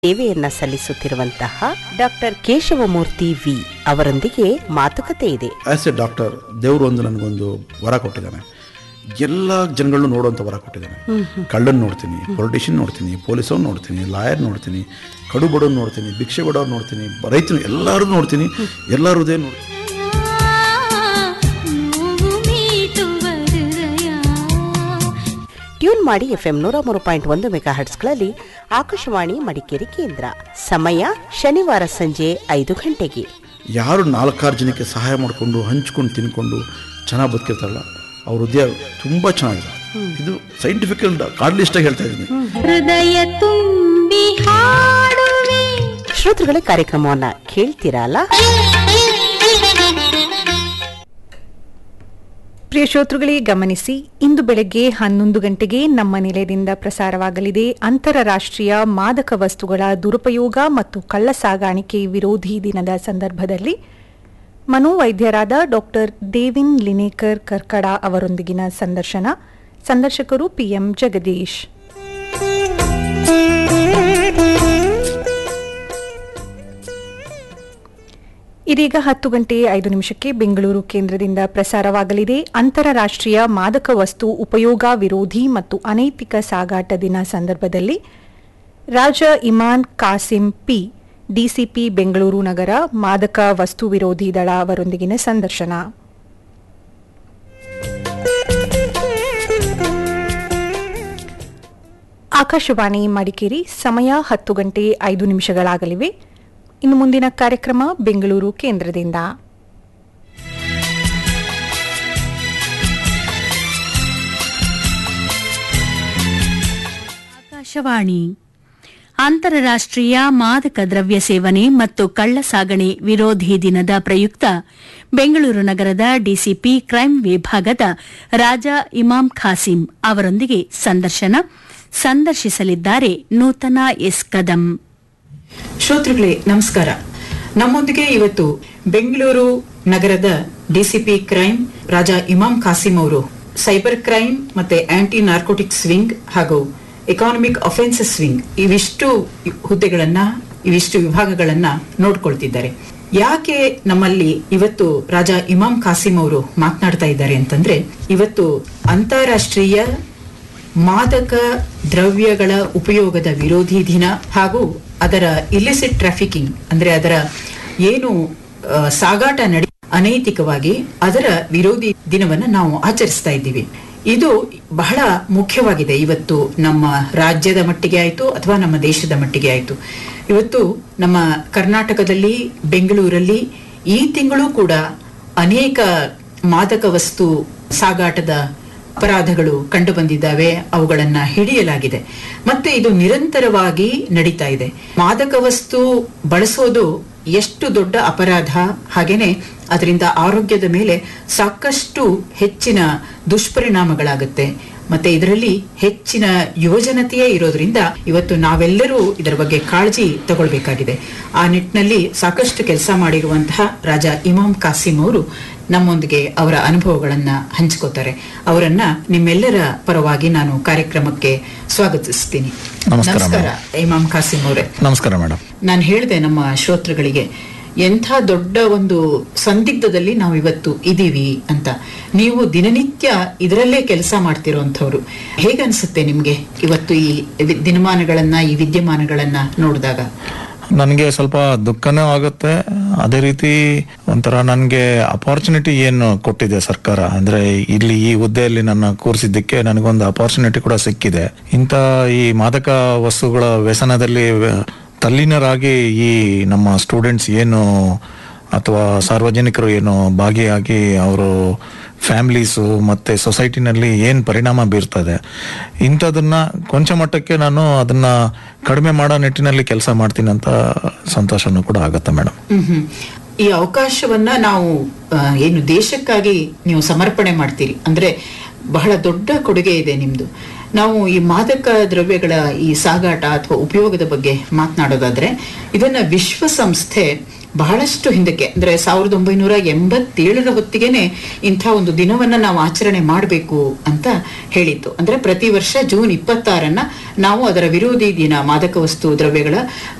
ಸೇವೆಯನ್ನ ಸಲ್ಲಿಸುತ್ತಿರುವಂತಹ doctor Keshavamurthy V ಅವರೊಂದಿಗೆ ಮಾತುಕತೆ ಇದೆ ಆ್ಯಸ್ ಎ ಡಾಕ್ಟರ್ ದೇವರು ಒಂದು ನನಗೊಂದು ವರ ಕೊಟ್ಟಿದ್ದಾನೆ ಎಲ್ಲ ಜನಗಳನ್ನೂ ನೋಡುವಂಥ ವರ ಕೊಟ್ಟಿದ್ದಾನೆ ಕಳ್ಳನ್ ನೋಡ್ತೀನಿ ಪೊಲಿಟಿಷಿಯನ್ ನೋಡ್ತೀನಿ ಪೊಲೀಸವ್ರು ನೋಡ್ತೀನಿ ಲಾಯರ್ ನೋಡ್ತೀನಿ ಕಡು ಬಡವ್ರು ನೋಡ್ತೀನಿ ಭಿಕ್ಷೆ ಬಡವ್ರು ನೋಡ್ತೀನಿ ರೈತರು ಎಲ್ಲರೂ ನೋಡ್ತೀನಿ ಎಲ್ಲರದೇ ನೋಡ್ತೀನಿ ನೋವು ಮೀಟುವ ಹೃದಯ ಟ್ಯೂನ್ ಮಾಡಿ ಎಫ್ಎಂ ನೂರ ಮೂರು ಪಾಯಿಂಟ್ ಒಂದು ಮೆಗಾ ಹರ್ಟ್ಸ್ಗಳಲ್ಲಿ ಆಕಾಶವಾಣಿ ಮಡಿಕೇರಿ ಕೇಂದ್ರ ಸಮಯ ಶನಿವಾರ ಸಂಜೆ ಐದು ಗಂಟೆಗೆ ಯಾರು ನಾಲ್ಕಾರು ಜನಕ್ಕೆ ಸಹಾಯ ಮಾಡಿಕೊಂಡು ಹಂಚ್ಕೊಂಡು ತಿನ್ಕೊಂಡು ಚೆನ್ನಾಗಿ ಬದುಕಿರ್ತಾರಲ್ಲ ಅವ್ರ ಹೃದಯ ತುಂಬ ಚೆನ್ನಾಗಿದೆ ಇದು ಸೈಂಟಿಫಿಕಲ್ ಕಾರ್ಡ್ಲಿಸ್ಟಾಗಿ ಹೇಳ್ತಾ ಇದ್ದೀನಿ ಹೃದಯ ತುಂಬಿ ಹಾಡುವೆ ಶ್ರೋತೃಗಳೇ ಕಾರ್ಯಕ್ರಮವನ್ನ ಕೇಳ್ತೀರಲ್ಲ ಪ್ರಿಯ ಶ್ರೋತೃಗಳೇ ಗಮನಿಸಿ ಇಂದು ಬೆಳಗ್ಗೆ ಹನ್ನೊಂದು ಗಂಟೆಗೆ ನಮ್ಮ ನಿಲಯದಿಂದ ಪ್ರಸಾರವಾಗಲಿದೆ ಅಂತಾರಾಷ್ಟ್ರೀಯ ಮಾದಕ ವಸ್ತುಗಳ ದುರುಪಯೋಗ ಮತ್ತು ಕಳ್ಳಸಾಗಾಣಿಕೆ ವಿರೋಧಿ ದಿನದ ಸಂದರ್ಭದಲ್ಲಿ ಮನೋವೈದ್ಯರಾದ ಡಾಕ್ಟರ್ ದೇವಿನ್ ಲಿನೇಕರ್ ಕರ್ಕಡ ಅವರೊಂದಿಗಿನ ಸಂದರ್ಶನ ಸಂದರ್ಶಕರು ಪಿಎಂ ಜಗದೀಶ್ ಇದೀಗ ಹತ್ತು ಗಂಟೆ ಐದು ನಿಮಿಷಕ್ಕೆ ಬೆಂಗಳೂರು ಕೇಂದ್ರದಿಂದ ಪ್ರಸಾರವಾಗಲಿದೆ ಅಂತಾರಾಷ್ಟ್ರೀಯ ಮಾದಕ ವಸ್ತು ಉಪಯೋಗ ವಿರೋಧಿ ಮತ್ತು ಅನೈತಿಕ ಸಾಗಾಟ ದಿನ ಸಂದರ್ಭದಲ್ಲಿ ರಾಜ ಇಮಾನ್ ಕಾಸಿಂ ಪಿ ಡಿಸಿಪಿ ಬೆಂಗಳೂರು ನಗರ ಮಾದಕ ವಸ್ತು ವಿರೋಧಿ ದಳ ಅವರೊಂದಿಗಿನ ಸಂದರ್ಶನ ಆಕಾಶವಾಣಿ ಮಡಿಕೇರಿ ಸಮಯ ಹತ್ತು ಗಂಟೆ ಐದು ನಿಮಿಷಗಳಾಗಲಿವೆ ಇನ್ನು ಮುಂದಿನ ಕಾರ್ಯಕ್ರಮ ಬೆಂಗಳೂರು ಕೇಂದ್ರದಿಂದ ಆಕಾಶವಾಣಿ ಅಂತಾರಾಷ್ಟ್ರೀಯ ಮಾದಕ ದ್ರವ್ಯ ಸೇವನೆ ಮತ್ತು ಕಳ್ಳ ಸಾಗಣೆ ವಿರೋಧಿ ದಿನದ ಪ್ರಯುಕ್ತ ಬೆಂಗಳೂರು ನಗರದ ಡಿಸಿಪಿ ಕ್ರೈಂ ವಿಭಾಗದ ರಾಜಾ ಇಮಾಮ್ ಖಾಸಿಂ ಅವರೊಂದಿಗೆ ಸಂದರ್ಶನ ಸಂದರ್ಶಿಸಲಿದ್ದಾರೆ ನೂತನ ಎಸ್ ಕದಂ ಶ್ರೋತೃಗಳೇ ನಮಸ್ಕಾರ ನಮ್ಮೊಂದಿಗೆ ಇವತ್ತು ಬೆಂಗಳೂರು ನಗರದ ಡಿಸಿಪಿ ಕ್ರೈಮ್ ರಾಜಾ ಇಮಾಮ್ ಖಾಸಿಂ ಅವರು ಸೈಬರ್ ಕ್ರೈಮ್ ಮತ್ತೆ ಆಂಟಿ ನಾರ್ಕೋಟಿಕ್ಸ್ ವಿಂಗ್ ಹಾಗೂ ಎಕಾನಮಿಕ್ ಅಫೆನ್ಸಸ್ ವಿಂಗ್ ಇವಿಷ್ಟು ಹುದ್ದೆಗಳನ್ನ ಇವಿಷ್ಟು ವಿಭಾಗಗಳನ್ನ ನೋಡ್ಕೊಳ್ತಿದ್ದಾರೆ ಯಾಕೆ ನಮ್ಮಲ್ಲಿ ಇವತ್ತು ರಾಜಾ ಇಮಾಮ್ ಖಾಸಿಂ ಅವರು ಮಾತನಾಡ್ತಾ ಇದ್ದಾರೆ ಅಂತಂದ್ರೆ ಇವತ್ತು ಅಂತಾರಾಷ್ಟ್ರೀಯ ಮಾದಕ ದ್ರವ್ಯಗಳ ಉಪಯೋಗದ ವಿರೋಧಿ ದಿನ ಹಾಗೂ ಅದರ ಇಲಿಸಿಟ್ ಟ್ರಾಫಿಕಿಂಗ್ ಅಂದ್ರೆ ಅದರ ಏನು ಆ, ಸಾಗಾಟ ನಡೆ ಅನೈತಿಕವಾಗಿ ಅದರ ವಿರೋಧಿ ದಿನವನ್ನ ನಾವು ಆಚರಿಸ್ತಾ ಇದ್ದೀವಿ ಇದು ಬಹಳ ಮುಖ್ಯವಾಗಿದೆ ಇವತ್ತು ನಮ್ಮ ರಾಜ್ಯದ ಮಟ್ಟಿಗೆ ಆಯ್ತು ಅಥವಾ ನಮ್ಮ ದೇಶದ ಮಟ್ಟಿಗೆ ಆಯ್ತು ಇವತ್ತು ನಮ್ಮ ಕರ್ನಾಟಕದಲ್ಲಿ ಬೆಂಗಳೂರಲ್ಲಿ ಈ ತಿಂಗಳು ಕೂಡ ಅನೇಕ ಮಾದಕ ವಸ್ತು ಸಾಗಾಟದ ಅಪರಾಧಗಳು ಕಂಡು ಬಂದಿದ್ದಾವೆ ಅವುಗಳನ್ನ ಹಿಡಿಯಲಾಗಿದೆ ಮತ್ತೆ ಇದು ನಿರಂತರವಾಗಿ ನಡೀತಾ ಇದೆ ಮಾದಕ ವಸ್ತು ಬಳಸೋದು ಎಷ್ಟು ದೊಡ್ಡ ಅಪರಾಧ ಹಾಗೇನೆ ಅದರಿಂದ ಆರೋಗ್ಯದ ಮೇಲೆ ಸಾಕಷ್ಟು ಹೆಚ್ಚಿನ ದುಷ್ಪರಿಣಾಮಗಳಾಗುತ್ತೆ ಮತ್ತೆ ಇದರಲ್ಲಿ ಹೆಚ್ಚಿನ ಯುವಜನತೆಯೇ ಇರೋದ್ರಿಂದ ಇವತ್ತು ನಾವೆಲ್ಲರೂ ಇದರ ಬಗ್ಗೆ ಕಾಳಜಿ ತಗೊಳ್ಬೇಕಾಗಿದೆ ಆ ನಿಟ್ಟಿನಲ್ಲಿ ಸಾಕಷ್ಟು ಕೆಲಸ ಮಾಡಿರುವಂತಹ ರಾಜಾ ಇಮಾಮ್ ಕಾಸಿಂ ಅವರು ನಮ್ಮೊಂದಿಗೆ ಅವರ ಅನುಭವಗಳನ್ನ ಹಂಚ್ಕೋತಾರೆ ಅವರನ್ನ ನಿಮ್ಮೆಲ್ಲರ ಪರವಾಗಿ ನಾನು ಕಾರ್ಯಕ್ರಮಕ್ಕೆ ಸ್ವಾಗತಿಸ್ತೀನಿ ನಮಸ್ಕಾರ, ನಮಸ್ಕಾರ ಇಮಾಮ್ ಕಾಸಿಂ ಅವರೇ ನಮಸ್ಕಾರ ಮೇಡಮ್ ನಾನು ಹೇಳಿದೆ ನಮ್ಮ ಶ್ರೋತೃಗಳಿಗೆ ಎಂಥ ದೊಡ್ಡ ಒಂದು ಸಂದಿಗ್ಧದಲ್ಲಿ ನಾವು ಇವತ್ತು ಇದೀವಿ ಅಂತ ನೀವು ದಿನನಿತ್ಯ ಇದರಲ್ಲೇ ಕೆಲಸ ಮಾಡ್ತಿರೋಂಥವ್ರು ಹೇಗನ್ಸುತ್ತೆ ನಿಮ್ಗೆ ಇವತ್ತು ಈ ವಿ- ದಿನಮಾನಗಳನ್ನ ಈ ವಿದ್ಯಮಾನಗಳನ್ನ ನೋಡಿದಾಗ ನನಗೆ ಸ್ವಲ್ಪ ದುಃಖನೂ ಆಗುತ್ತೆ ಅದೇ ರೀತಿ ಒಂಥರ ನನಗೆ ಅಪಾರ್ಚುನಿಟಿ ಏನು ಕೊಟ್ಟಿದೆ ಸರ್ಕಾರ ಅಂದ್ರೆ ಇಲ್ಲಿ ಈ ಹುದ್ದೆಯಲ್ಲಿ ನನ್ನ ಕೂರಿಸಿದ್ದಕ್ಕೆ ನನಗೊಂದು ಅಪಾರ್ಚುನಿಟಿ ಕೂಡ ಸಿಕ್ಕಿದೆ ಇಂಥ ಈ ಮಾದಕ ವಸ್ತುಗಳ ವ್ಯಸನದಲ್ಲಿ ವ್ಯ- ತಲ್ಲೀನರಾಗಿ ಈ ನಮ್ಮ ಸ್ಟೂಡೆಂಟ್ಸ್ ಏನು ಅಥವಾ ಸಾರ್ವಜನಿಕರು ಏನು ಭಾಗಿಯಾಗಿ ಅವರು ಫ್ಯಾಮಿಲೀಸು ಮತ್ತೆ ಸೊಸೈಟಿನಲ್ಲಿ ಏನು ಪರಿಣಾಮ ಬೀರ್ತದೆ ಇಂಥದನ್ನ ಕೊಂಚ ಮಟ್ಟಕ್ಕೆ ನಾನು ಅದನ್ನ ಕಡಿಮೆ ಮಾಡೋ ನಿಟ್ಟಿನಲ್ಲಿ ಕೆಲಸ ಮಾಡ್ತೀನಿ ಅಂತ ಸಂತೋಷನೂ ಕೂಡ ಆಗುತ್ತೆ ಮೇಡಮ್ ಹ್ಮ್ ಹ್ಮ್. ಈ ಅವಕಾಶವನ್ನ ನಾವು ಆ, ಏನು ದೇಶಕ್ಕಾಗಿ ನೀವು ಸಮರ್ಪಣೆ ಮಾಡ್ತೀರಿ ಅಂದ್ರೆ ಬಹಳ ದೊಡ್ಡ ಕೊಡುಗೆ ಇದೆ ನಿಮ್ದು ನಾವು ಈ ಮಾದಕ ದ್ರವ್ಯಗಳ ಈ ಸಾಗಾಟ ಅಥವಾ ಉಪಯೋಗದ ಬಗ್ಗೆ ಮಾತನಾಡೋದಾದ್ರೆ ಇದನ್ನ ವಿಶ್ವಸಂಸ್ಥೆ ಬಹಳಷ್ಟು ಹಿಂದಕ್ಕೆ ಅಂದ್ರೆ ಸಾವಿರದ ಒಂಬೈನೂರ ಎಂಬತ್ತೇಳರ ಹೊತ್ತಿಗೆನೆ ಇಂಥ ಒಂದು ದಿನವನ್ನ ನಾವು ಆಚರಣೆ ಮಾಡಬೇಕು ಅಂತ ಹೇಳಿತ್ತು ಅಂದ್ರೆ ಪ್ರತಿ ವರ್ಷ ಜೂನ್ ಇಪ್ಪತ್ತಾರನ್ನ ನಾವು ಅದರ ವಿರೋಧಿ ದಿನ ಮಾದಕ ವಸ್ತು ದ್ರವ್ಯಗಳ